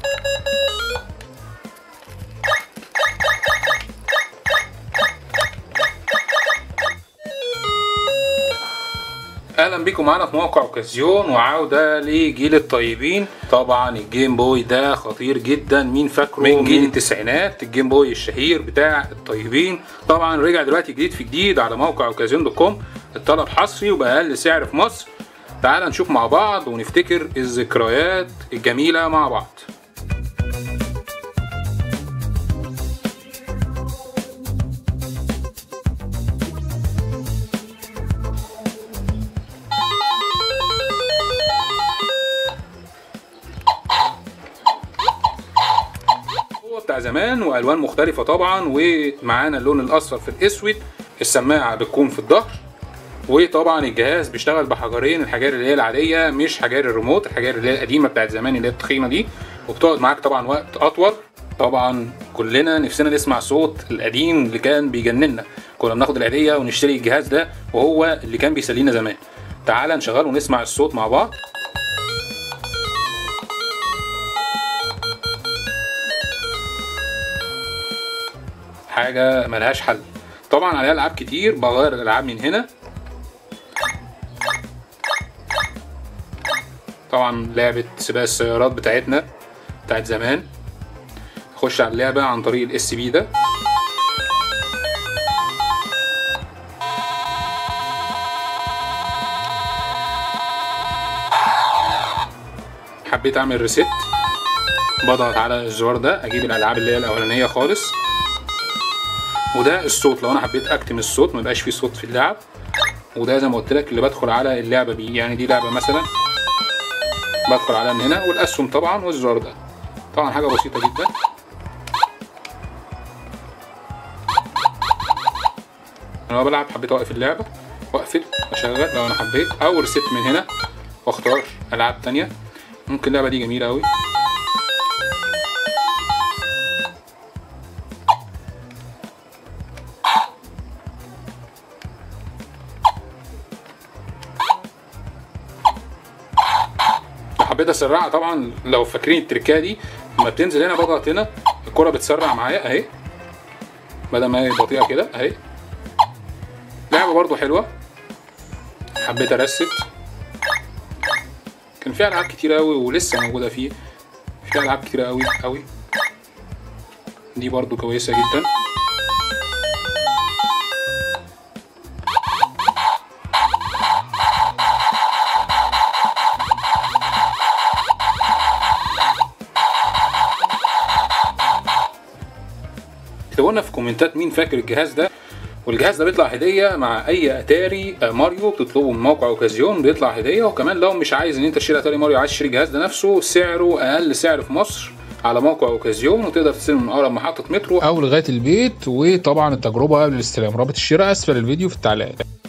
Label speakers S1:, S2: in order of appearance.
S1: اهلا بيكم معانا في موقع اوكازيون وعوده لجيل الطيبين طبعا الجيم بوي ده خطير جدا مين فاكره من جيل التسعينات الجيم بوي الشهير بتاع الطيبين طبعا رجع دلوقتي جديد في جديد على موقع اوكازيون دوت كوم الطلب حصري وباقل سعر في مصر تعال نشوف مع بعض ونفتكر الذكريات الجميله مع بعض هو بتاع زمان والوان مختلفه طبعا ومعانا اللون الاصفر في الاسود السماعه بتكون في الظهر وطبعا الجهاز بيشتغل بحجرين الحجار اللي هي العاديه مش حجار الريموت الحجار اللي هي القديمه بتاعت زمان اللي هي التخينه دي وبتقعد معاك طبعا وقت اطول طبعا كلنا نفسنا نسمع صوت القديم اللي كان بيجننا كنا بناخد العيديه ونشتري الجهاز ده وهو اللي كان بيسلينا زمان تعال نشغله ونسمع الصوت مع بعض حاجه ملهاش حل طبعا عليها العاب كتير بغير الالعاب من هنا طبعا لعبه سباق السيارات بتاعتنا بتاعت زمان نخش على اللعبه عن طريق الاس بي ده حبيت اعمل ريست بضغط على الزرار ده اجيب الالعاب اللي هي الاولانيه خالص وده الصوت لو انا حبيت اكتم الصوت ما يبقاش فيه صوت في اللعب وده زي ما قلت لك اللي بدخل على اللعبه بيه يعني دي لعبه مثلا بدخل عليها من هنا والاسهم طبعا والزرار ده طبعا حاجه بسيطه جدا انا بلعب حبيت اوقف اللعبه واقفل واشغل لو انا حبيت او ريست من هنا واختار العاب تانية ممكن اللعبه دي جميله قوي لو حبيت اسرعها طبعا لو فاكرين التركيه دي لما بتنزل هنا بضغط هنا الكره بتسرع معايا اهي بدل ما هي بطيئه كده اهي لعبه برضو حلوه حبيت ارست كان فيها العاب كتير قوي ولسه موجوده فيه فيها العاب كتير قوي قوي دي برضو كويسه جدا اكتبوا لنا في كومنتات مين فاكر الجهاز ده والجهاز ده بيطلع هديه مع اي اتاري ماريو بتطلبه من موقع اوكازيون بيطلع هديه وكمان لو مش عايز ان انت تشتري اتاري ماريو عايز تشتري الجهاز ده نفسه سعره اقل سعر في مصر على موقع اوكازيون وتقدر تستلم من اقرب محطه مترو
S2: او لغايه البيت وطبعا التجربه قبل الاستلام رابط الشراء اسفل الفيديو في التعليقات